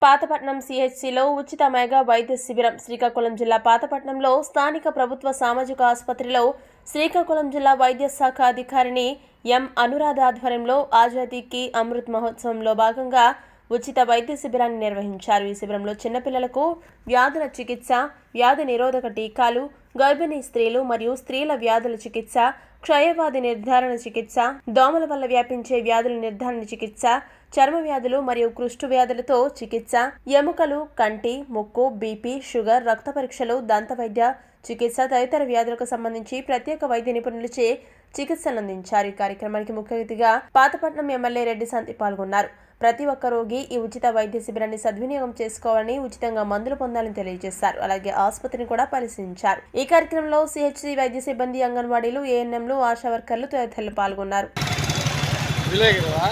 పాతపట్నం సిహెచ్సిలో ఉచిత మెగా వైద్య శిబిరం శ్రీకాకుళం జిల్లా పాతపట్నంలో స్థానిక ప్రభుత్వ సామాజిక ఆసుపత్రిలో శ్రీకాకుళం జిల్లా వైద్య శాఖ అధికారిని ఎం అనురాధ ఆధ్వర్యంలో ఆజాదీకి అమృత్ మహోత్సవంలో భాగంగా ఉచిత వైద్య శిబిరాన్ని నిర్వహించారు ఈ శిబిరంలో చిన్నపిల్లలకు వ్యాధుల చికిత్స వ్యాధి నిరోధక టీకాలు గర్భిణీ స్త్రీలు మరియు స్త్రీల వ్యాధుల చికిత్స క్షయవ్యాధి నిర్ధారణ చికిత్స దోమల వల్ల వ్యాపించే వ్యాధుల నిర్ధారణ చికిత్స చర్మ వ్యాధులు మరియు కుష్టు వ్యాధులతో చికిత్స ఎముకలు కంటి ముక్కు బీపీ షుగర్ రక్త పరీక్షలు దంత వైద్య చికిత్స తదితర వ్యాధులకు సంబంధించి ప్రత్యేక వైద్య నిపుణులచే చికిత్సలు అందించారు ఈ కార్యక్రమానికి ముఖ్య అతిథిగా పాతపట్నం ఎమ్మెల్యే రెడ్డి సంతి పాల్గొన్నారు ప్రతి ఒక్క రోగి ఈ ఉచిత వైద్య శిబిరాన్ని సద్వినియోగం చేసుకోవాలని ఉచితంగా మందులు పొందాలని తెలియజేశారు అలాగే ఆసుపత్రిని కూడా పరిశీలించారు ఈ కార్యక్రమంలో సిహెచ్సి వైద్య సిబ్బంది అంగన్వాడీలు ఏఎన్ఎంలు ఆశా వర్కర్లు తదితరులు పాల్గొన్నారు విలేకరువా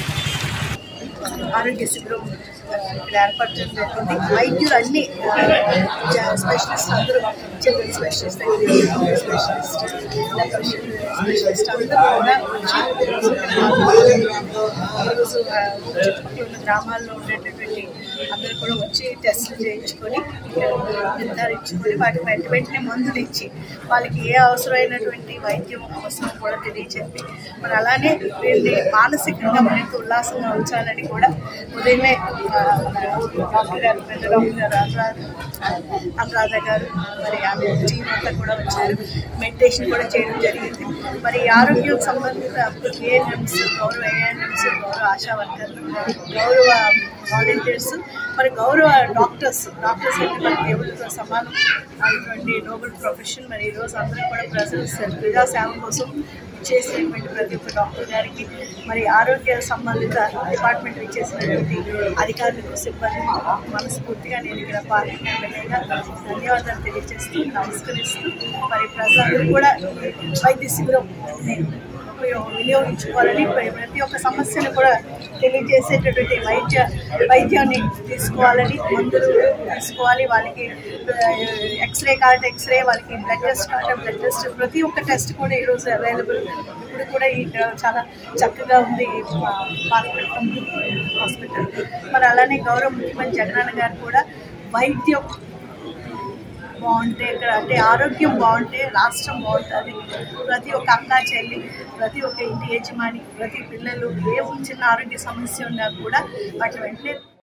ఆరోగ్య శిబిరం ఇక్కడ ఏర్పాటు చేసినటువంటి వైద్యులు అన్ని స్పెషలిస్ట్ అందరూ చిల్డ్రన్ స్పెషలిస్ట్ స్పెషలిస్ట్ స్పెషలిస్ట్ అందరూ కూడా వచ్చి ఈరోజు ఆ, చుట్టుపక్కల ఉన్న గ్రామాల్లో ఉండేటటువంటి అందరూ కూడా వచ్చి టెస్టులు చేయించుకొని నిర్ధారించుకొని వాటికి వెంట వెంటనే మందులు ఇచ్చి వాళ్ళకి ఏ అవసరమైనటువంటి వైద్యం అవసరం కూడా తెలియచెప్పి మరి అలానే వీళ్ళని మానసికంగా మరింత ఉల్లాసంగా ఉంచాలని కూడా ఉదయమే ఆ, డాక్టర్ గారు పెద్ద డాక్టర్ గారు అనురాధ అనురాధ గారు మరి ఆమె టీం అంతా కూడా వచ్చారు మెడిటేషన్ కూడా చేయడం జరిగింది మరి ఆరోగ్యం సంబంధిత ఏఎన్ఎంస్ గౌరవ ఏఎన్ఎంస్ గౌరవ ఆశా వర్కర్లు గౌరవ వాలంటీర్స్ మరి గౌరవ డాక్టర్స్ డాక్టర్స్ అంటే మన దేవుడితో సమానం అయినటువంటి నోబెల్ ప్రొఫెషన్ మరి ఈరోజు అందరూ కూడా ప్రజల ప్రజా సేవ కోసం చేసినటువంటి ప్రతి ఒక్క డాక్టర్ గారికి మరి ఆరోగ్య సంబంధిత డిపార్ట్మెంట్ చేసినటువంటి అధికారులకు సిబ్బంది మనస్ఫూర్తిగా నేను ఇక్కడ పార్టీ ఎమ్మెల్యేగా ధన్యవాదాలు తెలియజేస్తూ నమస్కరిస్తూ మరి ప్రజలందరూ కూడా ఈ వైద్య శిబిరం ఉపయోగ వినియోగించుకోవాలని ప్ర- ప్రతి ఒక్క సమస్యను కూడా తెలియజేసేటటువంటి వైద్య వైద్యాన్ని తీసుకోవాలని మందులు తీసుకోవాలి వాళ్ళకి ఆ, ఎక్స్రే కావాలంటే ఎక్స్రే వాళ్ళకి బ్లడ్ టెస్ట్ కావాలంటే బ్లడ్ టెస్ట్ ప్రతి ఒక్క టెస్ట్ కూడా ఈరోజు అవైలబుల్ ఇప్పుడు కూడా ఈ చాలా చక్కగా ఉంది ఈ పా- పాతపట్నం హాస్పిటల్ మరి అలానే గౌరవ ముఖ్యమంత్రి జగనన్న గారు కూడా వైద్యం బాగుంటే ఇక్కడ అంటే ఆరోగ్యం బాగుంటే రాష్ట్రం బాగుంటుంది ప్రతి ఒక్క అక్క చెల్లి ప్రతి ఒక్క ఇంటి యజమాని ప్రతి పిల్లలు ఏ చిన్న ఆరోగ్య సమస్య ఉన్నా కూడా వాటి వెంటనే